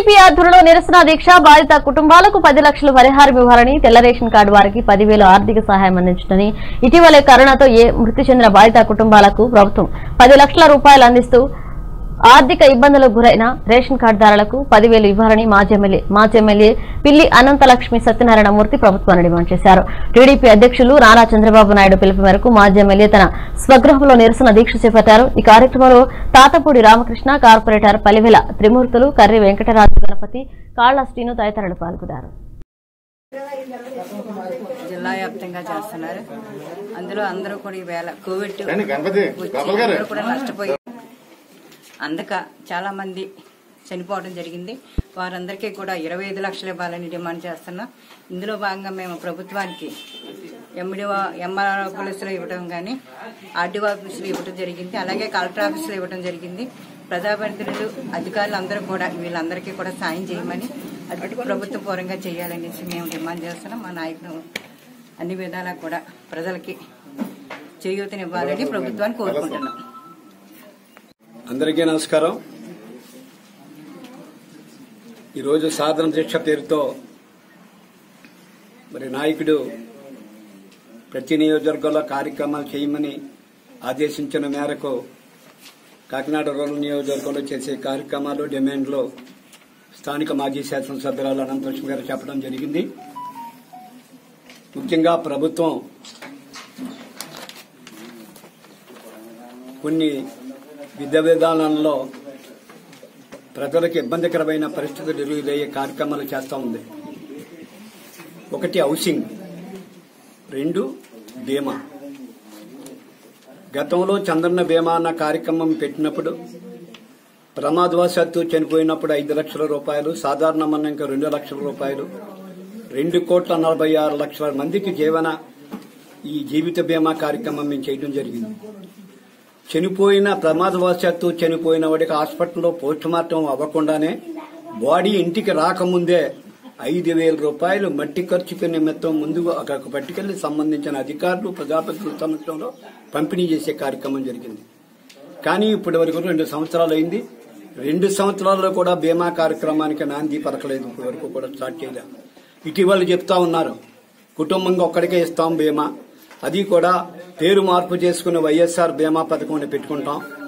TDP ఆధ్వర్యంలో నిరసన దీక్ష బాధిత కుటుంబాలకు పది లక్షల పరిహారం ఇవ్వాలని తెల్ల రేషన్ కార్డు వారికి పదివేలు ఆర్థిక సహాయం అందించడని ఇటీవలే కరోనాతో ఏ మృతి చెందిన బాధిత కుటుంబాలకు ప్రభుత్వం పది లక్షల రూపాయలు అందిస్తూ ఆర్థిక ఇబ్బందులకు గురైన రేషన్ కార్డుదారులకు పదివేలు ఇవ్వాలని మాజీ ఎమ్మెల్యే మాజీ ఎమ్మెల్యే పిల్లి అనంతలక్ష్మి సత్యనారాయణ మూర్తి ప్రభుత్వాన్ని డిమాండ్ చేశారు టీడీపీ అధ్యక్షులు నారా చంద్రబాబు నాయుడు పిలుపు మేరకు మాజీ ఎమ్మెల్యే తన స్వగృహంలో నిరసన దీక్ష చేపట్టారు ఈ కార్యక్రమంలో తాతపూడి రామకృష్ణ కార్పొరేటర్ పలివెల త్రిమూర్తులు కర్రి వెంకటరాజు గణపతి కాళ్ల శ్రీను తదితరులు పాల్గొన్నారు జిల్లా వ్యాప్తంగా చేస్తున్నారు అందులో అందరూ కూడా ఈవేళ కోవిడ్ రండి, గణపతి, వచ్చి గోపాల్ గారు. అందరూ కూడా నష్టపోయి అందక చాలా మంది చనిపోవడం జరిగింది వారందరికీ కూడా ఇరవై ఐదు లక్షలు ఇవ్వాలని డిమాండ్ చేస్తున్నాం ఇందులో భాగంగా మేము ప్రభుత్వానికి ఎండిఓ ఎంఆర్ ఆఫీసులో ఇవ్వడం కానీ ఆర్డీఓ ఆఫీసులో ఇవ్వడం జరిగింది అలాగే కలెక్టర్ ఆఫీసులో ఇవ్వడం జరిగింది ప్రజాప్రతినిధులు అధికారులు అందరూ కూడా వీళ్ళందరికీ కూడా సాయం చేయమని అది ప్రభుత్వ పరంగా చేయాలనేసి మేము డిమాండ్ చేస్తున్నాం మా నాయకులు అన్ని విధాలా కూడా ప్రజలకి చేయూతనివ్వాలని ప్రభుత్వాన్ని కోరుకుంటున్నాం అందరికీ నమస్కారం ఈరోజు సాధన దీక్ష పేరుతో మరి నాయకుడు ప్రతి నియోజకవర్గంలో కార్యక్రమాలు చేయమని ఆదేశించిన మేరకు కాకినాడ రూరల్ నియోజకవర్గంలో చేసే కార్యక్రమాలు డిమాండ్లు స్థానిక మాజీ శాసనసభ్యురాలు అనంతలక్ష్మి గారు చెప్పడం జరిగింది ముఖ్యంగా ప్రభుత్వం కొన్ని విద్యా విధానంలో ప్రజలకు ఇబ్బందికరమైన పరిస్థితులు ఎదురయ్యే కార్యక్రమాలు చేస్తూ ఉంది ఒకటి హౌసింగ్ రెండు బీమా గతంలో చంద్రన్న బీమా అన్న కార్యక్రమం పెట్టినప్పుడు ప్రమాదవశాత్తు చనిపోయినప్పుడు ఐదు లక్షల రూపాయలు సాధారణ మరణంగా రెండు లక్షల రూపాయలు రెండు కోట్ల నలభై ఆరు లక్షల మందికి జీవన ఈ జీవిత బీమా కార్యక్రమం మేము చేయడం జరిగింది చనిపోయిన ప్రమాదవశాత్తు చనిపోయిన వాడికి హాస్పిటల్లో పోస్ట్ మార్టం అవ్వకుండానే బాడీ ఇంటికి రాకముందే ఐదు వేల రూపాయలు మట్టి ఖర్చుకు నిమిత్తం ముందు అక్కడికి పట్టుకెళ్లి సంబంధించిన అధికారులు ప్రజాప్రతినిధుల సమక్షంలో పంపిణీ చేసే కార్యక్రమం జరిగింది కానీ ఇప్పటి వరకు రెండు సంవత్సరాలు అయింది రెండు సంవత్సరాల్లో కూడా బీమా కార్యక్రమానికి నాంది పలకలేదు ఇప్పటి వరకు కూడా స్టార్ట్ చేయలేదు ఇటీవల చెప్తా ఉన్నారు కుటుంబంగా ఒక్కడికే ఇస్తాం బీమా అది కూడా పేరు మార్పు చేసుకుని వైఎస్ఆర్ బీమా పథకం అని పెట్టుకుంటాం